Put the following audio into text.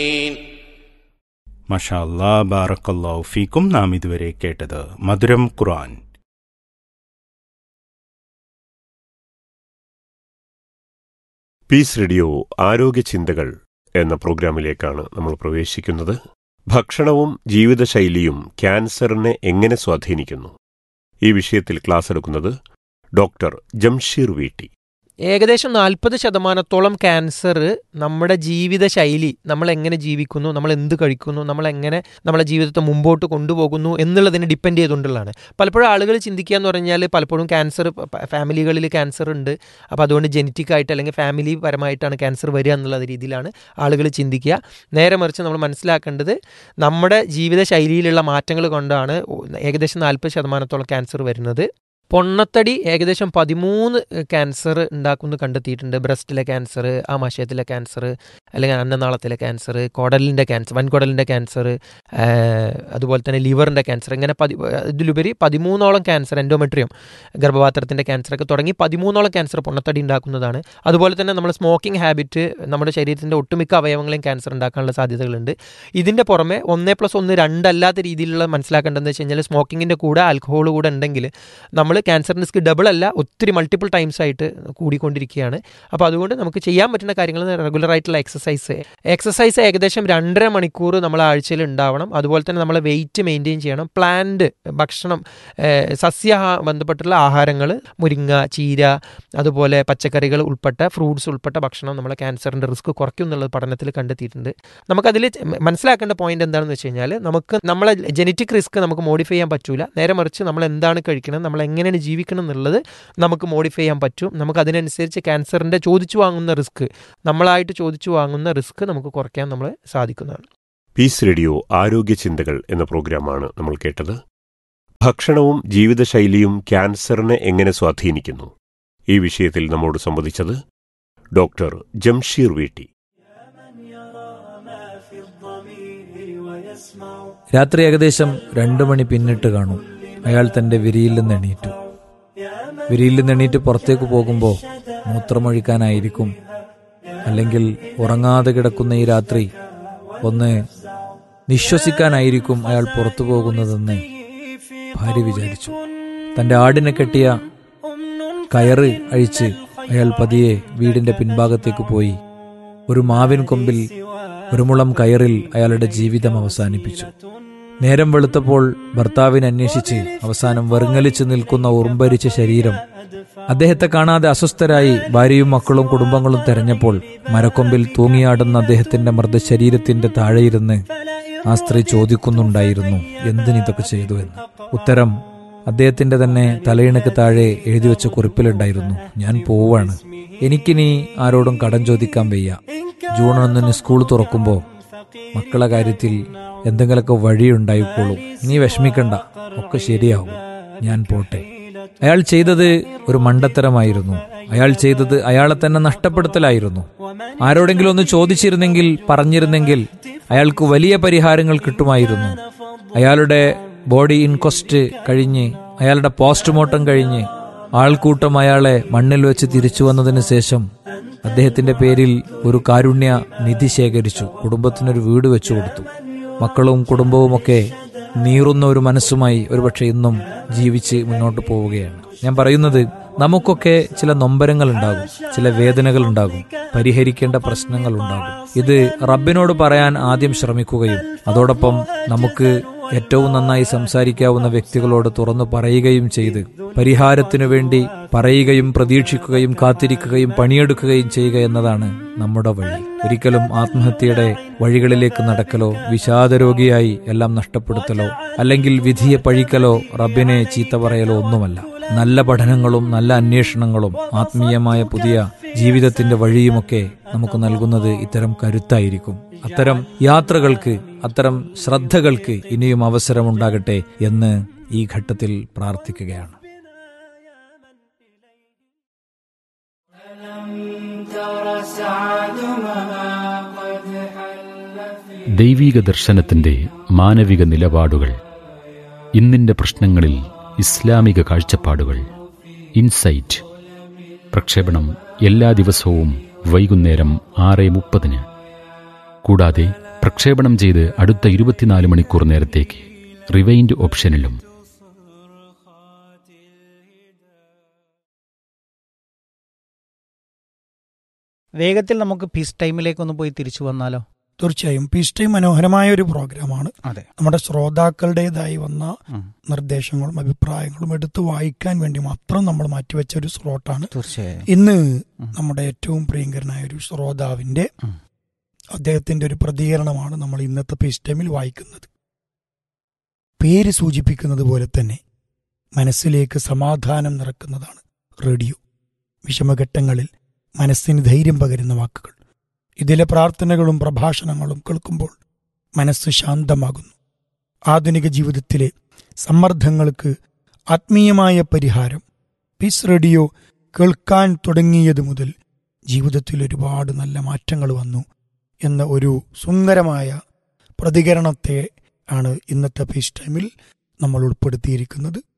മഷാ അല്ലാ ബാറക്കല്ലാഹു ഫീക്കും നാം ഇതുവരെ കേട്ടത് മധുരം ഖുർആൻ പീസ് റേഡിയോ ആരോഗ്യ ചിന്തകൾ എന്ന പ്രോഗ്രാമിലേക്കാണ് നമ്മൾ പ്രവേശിക്കുന്നത് ഭക്ഷണവും ജീവിതശൈലിയും ക്യാൻസറിനെ എങ്ങനെ സ്വാധീനിക്കുന്നു ഈ വിഷയത്തിൽ ക്ലാസ് എടുക്കുന്നത് ഡോക്ടർ ജംഷീർ വീട്ടി ഏകദേശം നാൽപ്പത് ശതമാനത്തോളം ക്യാൻസർ നമ്മുടെ ജീവിതശൈലി നമ്മൾ എങ്ങനെ ജീവിക്കുന്നു നമ്മൾ എന്ത് കഴിക്കുന്നു നമ്മൾ എങ്ങനെ നമ്മളെ ജീവിതത്തെ മുമ്പോട്ട് കൊണ്ടുപോകുന്നു എന്നുള്ളതിനെ ഡിപ്പെൻഡ് ചെയ്തുകൊണ്ടുള്ളതാണ് പലപ്പോഴും ആളുകൾ ചിന്തിക്കുക എന്ന് പറഞ്ഞാൽ പലപ്പോഴും ക്യാൻസർ ഫാമിലികളിൽ ക്യാൻസർ ഉണ്ട് അപ്പോൾ അതുകൊണ്ട് ജനറ്റിക് ആയിട്ട് അല്ലെങ്കിൽ ഫാമിലി പരമായിട്ടാണ് ക്യാൻസർ വരിക എന്നുള്ള രീതിയിലാണ് ആളുകൾ ചിന്തിക്കുക നേരെ മറിച്ച് നമ്മൾ മനസ്സിലാക്കേണ്ടത് നമ്മുടെ ജീവിതശൈലിയിലുള്ള മാറ്റങ്ങൾ കൊണ്ടാണ് ഏകദേശം നാൽപ്പത് ശതമാനത്തോളം ക്യാൻസർ വരുന്നത് പൊണ്ണത്തടി ഏകദേശം പതിമൂന്ന് ക്യാൻസർ ഉണ്ടാക്കുമെന്ന് കണ്ടെത്തിയിട്ടുണ്ട് ബ്രസ്റ്റിലെ ക്യാൻസർ ആമാശയത്തിലെ ക്യാൻസർ അല്ലെങ്കിൽ അന്നനാളത്തിലെ ക്യാൻസർ കുടലിൻ്റെ ക്യാൻസർ വൻകുടലിൻ്റെ ക്യാൻസർ അതുപോലെ തന്നെ ലിവറിൻ്റെ ക്യാൻസർ ഇങ്ങനെ പതി ഇതിലുപരി പതിമൂന്നോളം ക്യാൻസർ എൻഡോമെട്രിയം ഗർഭപാത്രത്തിൻ്റെ ക്യാൻസറൊക്കെ തുടങ്ങി പതിമൂന്നോളം ക്യാൻസർ പൊണ്ണത്തടി ഉണ്ടാക്കുന്നതാണ് അതുപോലെ തന്നെ നമ്മൾ സ്മോക്കിംഗ് ഹാബിറ്റ് നമ്മുടെ ശരീരത്തിൻ്റെ ഒട്ടുമിക്ക അവയവങ്ങളെയും ക്യാൻസർ ഉണ്ടാക്കാനുള്ള സാധ്യതകളുണ്ട് ഇതിൻ്റെ പുറമെ ഒന്നേ പ്ലസ് ഒന്ന് രണ്ടല്ലാത്ത രീതിയിലുള്ള മനസ്സിലാക്കേണ്ടതെന്ന് വെച്ച് കഴിഞ്ഞാൽ സ്മോക്കിങ്ങിൻ്റെ കൂടെ ആൽക്കഹോൾ കൂടെ ഉണ്ടെങ്കിൽ നമ്മൾ ക്യാൻസർ റിസ്ക് ഡബിൾ അല്ല ഒത്തിരി മൾട്ടിപ്പിൾ ടൈംസ് ആയിട്ട് കൂടിക്കൊണ്ടിരിക്കുകയാണ് അപ്പോൾ അതുകൊണ്ട് നമുക്ക് ചെയ്യാൻ പറ്റുന്ന കാര്യങ്ങൾ റെഗുലർ ആയിട്ടുള്ള എക്സസൈസ് എക്സസൈസ് ഏകദേശം രണ്ടര മണിക്കൂർ നമ്മൾ ആഴ്ചയിൽ ഉണ്ടാവണം അതുപോലെ തന്നെ നമ്മൾ വെയിറ്റ് മെയിൻറ്റെയിൻ ചെയ്യണം പ്ലാന്റ് ഭക്ഷണം സസ്യ ബന്ധപ്പെട്ടുള്ള ആഹാരങ്ങൾ മുരിങ്ങ ചീര അതുപോലെ പച്ചക്കറികൾ ഉൾപ്പെട്ട ഫ്രൂട്ട്സ് ഉൾപ്പെട്ട ഭക്ഷണം നമ്മളെ ക്യാൻസറിൻ്റെ റിസ്ക് കുറയ്ക്കും എന്നുള്ളത് പഠനത്തിൽ കണ്ടെത്തിയിട്ടുണ്ട് നമുക്കതിൽ മനസ്സിലാക്കേണ്ട പോയിന്റ് എന്താണെന്ന് വെച്ച് കഴിഞ്ഞാൽ നമുക്ക് നമ്മളെ ജനറ്റിക് റിസ്ക് നമുക്ക് മോഡിഫൈ ചെയ്യാൻ പറ്റൂല നേരെ മറിച്ച് നമ്മൾ എന്താണ് കഴിക്കുന്നത് നമ്മൾ എങ്ങനെയാണ് ജീവിക്കണം എന്നുള്ളത് നമുക്ക് മോഡിഫൈ ചെയ്യാൻ പറ്റും നമുക്ക് അതിനനുസരിച്ച് ക്യാൻസറിൻ്റെ ചോദിച്ചു വാങ്ങുന്ന റിസ്ക് നമ്മളായിട്ട് ചോദിച്ചു വാങ്ങുന്ന റിസ്ക് നമുക്ക് കുറയ്ക്കാൻ നമ്മൾ സാധിക്കുന്നതാണ് പീസ് റേഡിയോ ആരോഗ്യ ചിന്തകൾ എന്ന പ്രോഗ്രാമാണ് നമ്മൾ കേട്ടത് ഭക്ഷണവും ജീവിതശൈലിയും ക്യാൻസറിനെ എങ്ങനെ സ്വാധീനിക്കുന്നു ഈ വിഷയത്തിൽ നമ്മോട് സംവദിച്ചത് ഡോക്ടർ ജംഷീർ വീട്ടി രാത്രി ഏകദേശം രണ്ടു മണി പിന്നിട്ട് കാണും അയാൾ തന്റെ വിരിയിൽ നിന്ന് എണീറ്റു വിരിയിൽ നിന്ന് എണീറ്റ് പുറത്തേക്ക് പോകുമ്പോൾ മൂത്രമൊഴിക്കാനായിരിക്കും അല്ലെങ്കിൽ ഉറങ്ങാതെ കിടക്കുന്ന ഈ രാത്രി ഒന്ന് നിശ്വസിക്കാനായിരിക്കും അയാൾ പുറത്തു പോകുന്നതെന്ന് ഭാര്യ വിചാരിച്ചു തന്റെ ആടിനെ കെട്ടിയ കയറ് അഴിച്ച് അയാൾ പതിയെ വീടിന്റെ പിൻഭാഗത്തേക്ക് പോയി ഒരു മാവിൻ കൊമ്പിൽ ഒരു മുളം കയറിൽ അയാളുടെ ജീവിതം അവസാനിപ്പിച്ചു നേരം വെളുത്തപ്പോൾ ഭർത്താവിനെ അന്വേഷിച്ച് അവസാനം വെറുങ്ങലിച്ചു നിൽക്കുന്ന ഉറുമ്പരിച്ച ശരീരം അദ്ദേഹത്തെ കാണാതെ അസ്വസ്ഥരായി ഭാര്യയും മക്കളും കുടുംബങ്ങളും തെരഞ്ഞപ്പോൾ മരക്കൊമ്പിൽ തൂങ്ങിയാടുന്ന അദ്ദേഹത്തിന്റെ മൃതശരീരത്തിന്റെ താഴെയിരുന്ന് ആ സ്ത്രീ ചോദിക്കുന്നുണ്ടായിരുന്നു എന്തിനിതൊക്കെ ചെയ്തു എന്ന് ഉത്തരം അദ്ദേഹത്തിന്റെ തന്നെ തലയിണക്ക് താഴെ എഴുതി വെച്ച കുറിപ്പിലുണ്ടായിരുന്നു ഞാൻ പോവാണ് എനിക്കിനി ആരോടും കടം ചോദിക്കാൻ വയ്യ ജൂൺ ഒന്നിന് സ്കൂൾ തുറക്കുമ്പോൾ മക്കളെ കാര്യത്തിൽ എന്തെങ്കിലുമൊക്കെ വഴിയുണ്ടായിക്കോളൂ നീ വിഷമിക്കണ്ട ഒക്കെ ശരിയാവും ഞാൻ പോട്ടെ അയാൾ ചെയ്തത് ഒരു മണ്ടത്തരമായിരുന്നു അയാൾ ചെയ്തത് അയാളെ തന്നെ നഷ്ടപ്പെടുത്തലായിരുന്നു ആരോടെങ്കിലും ഒന്ന് ചോദിച്ചിരുന്നെങ്കിൽ പറഞ്ഞിരുന്നെങ്കിൽ അയാൾക്ക് വലിയ പരിഹാരങ്ങൾ കിട്ടുമായിരുന്നു അയാളുടെ ബോഡി ഇൻക്വസ്റ്റ് കഴിഞ്ഞ് അയാളുടെ പോസ്റ്റ്മോർട്ടം കഴിഞ്ഞ് ആൾക്കൂട്ടം അയാളെ മണ്ണിൽ വെച്ച് തിരിച്ചു വന്നതിന് ശേഷം അദ്ദേഹത്തിന്റെ പേരിൽ ഒരു കാരുണ്യ നിധി ശേഖരിച്ചു കുടുംബത്തിനൊരു വീട് വെച്ചു കൊടുത്തു മക്കളും കുടുംബവുമൊക്കെ നീറുന്ന ഒരു മനസ്സുമായി ഒരുപക്ഷെ ഇന്നും ജീവിച്ച് മുന്നോട്ട് പോവുകയാണ് ഞാൻ പറയുന്നത് നമുക്കൊക്കെ ചില നൊമ്പരങ്ങൾ ഉണ്ടാകും ചില വേദനകൾ ഉണ്ടാകും പരിഹരിക്കേണ്ട പ്രശ്നങ്ങൾ ഉണ്ടാകും ഇത് റബ്ബിനോട് പറയാൻ ആദ്യം ശ്രമിക്കുകയും അതോടൊപ്പം നമുക്ക് ഏറ്റവും നന്നായി സംസാരിക്കാവുന്ന വ്യക്തികളോട് തുറന്നു പറയുകയും ചെയ്ത് പരിഹാരത്തിനു വേണ്ടി പറയുകയും പ്രതീക്ഷിക്കുകയും കാത്തിരിക്കുകയും പണിയെടുക്കുകയും ചെയ്യുക എന്നതാണ് നമ്മുടെ വഴി ഒരിക്കലും ആത്മഹത്യയുടെ വഴികളിലേക്ക് നടക്കലോ വിഷാദരോഗിയായി എല്ലാം നഷ്ടപ്പെടുത്തലോ അല്ലെങ്കിൽ വിധിയെ പഴിക്കലോ റബ്ബിനെ ചീത്ത പറയലോ ഒന്നുമല്ല നല്ല പഠനങ്ങളും നല്ല അന്വേഷണങ്ങളും ആത്മീയമായ പുതിയ ജീവിതത്തിന്റെ വഴിയുമൊക്കെ നമുക്ക് നൽകുന്നത് ഇത്തരം കരുത്തായിരിക്കും അത്തരം യാത്രകൾക്ക് അത്തരം ശ്രദ്ധകൾക്ക് ഇനിയും അവസരമുണ്ടാകട്ടെ എന്ന് ഈ ഘട്ടത്തിൽ പ്രാർത്ഥിക്കുകയാണ് ദൈവീക ദർശനത്തിന്റെ മാനവിക നിലപാടുകൾ ഇന്നിന്റെ പ്രശ്നങ്ങളിൽ ഇസ്ലാമിക കാഴ്ചപ്പാടുകൾ ഇൻസൈറ്റ് പ്രക്ഷേപണം എല്ലാ ദിവസവും വൈകുന്നേരം ആറ് മുപ്പതിന് കൂടാതെ പ്രക്ഷേപണം ചെയ്ത് അടുത്ത ഇരുപത്തിനാല് മണിക്കൂർ നേരത്തേക്ക് റിവൈൻഡ് ഓപ്ഷനിലും വേഗത്തിൽ നമുക്ക് പീസ് ടൈമിലേക്ക് ഒന്ന് പോയി തിരിച്ചു വന്നാലോ തീർച്ചയായും പീസ് ടൈം മനോഹരമായ ഒരു പ്രോഗ്രാമാണ് അതെ നമ്മുടെ ശ്രോതാക്കളുടേതായി വന്ന ഉം. നിർദ്ദേശങ്ങളും അഭിപ്രായങ്ങളും എടുത്ത് വായിക്കാൻ വേണ്ടി മാത്രം നമ്മൾ മാറ്റിവെച്ച ഒരു സ്ലോട്ടാണ് തീർച്ചയായും ഇന്ന് ഉം. നമ്മുടെ ഏറ്റവും പ്രിയങ്കരനായ ഒരു ശ്രോതാവിന്റെ ഉം. അദ്ദേഹത്തിന്റെ ഒരു പ്രതികരണമാണ് നമ്മൾ ഇന്നത്തെ പീസ് ടൈമിൽ വായിക്കുന്നത് പേര് സൂചിപ്പിക്കുന്നത് പോലെ തന്നെ മനസ്സിലേക്ക് സമാധാനം നിറക്കുന്നതാണ് റേഡിയോ വിഷമഘട്ടങ്ങളിൽ മനസ്സിന് ധൈര്യം പകരുന്ന വാക്കുകൾ ഇതിലെ പ്രാർത്ഥനകളും പ്രഭാഷണങ്ങളും കേൾക്കുമ്പോൾ മനസ്സ് ശാന്തമാകുന്നു ആധുനിക ജീവിതത്തിലെ സമ്മർദ്ദങ്ങൾക്ക് ആത്മീയമായ പരിഹാരം പീസ് റേഡിയോ കേൾക്കാൻ തുടങ്ങിയത് മുതൽ ജീവിതത്തിൽ ഒരുപാട് നല്ല മാറ്റങ്ങൾ വന്നു എന്ന ഒരു സുന്ദരമായ പ്രതികരണത്തെ ആണ് ഇന്നത്തെ പീസ് ടൈമിൽ നമ്മൾ ഉൾപ്പെടുത്തിയിരിക്കുന്നത്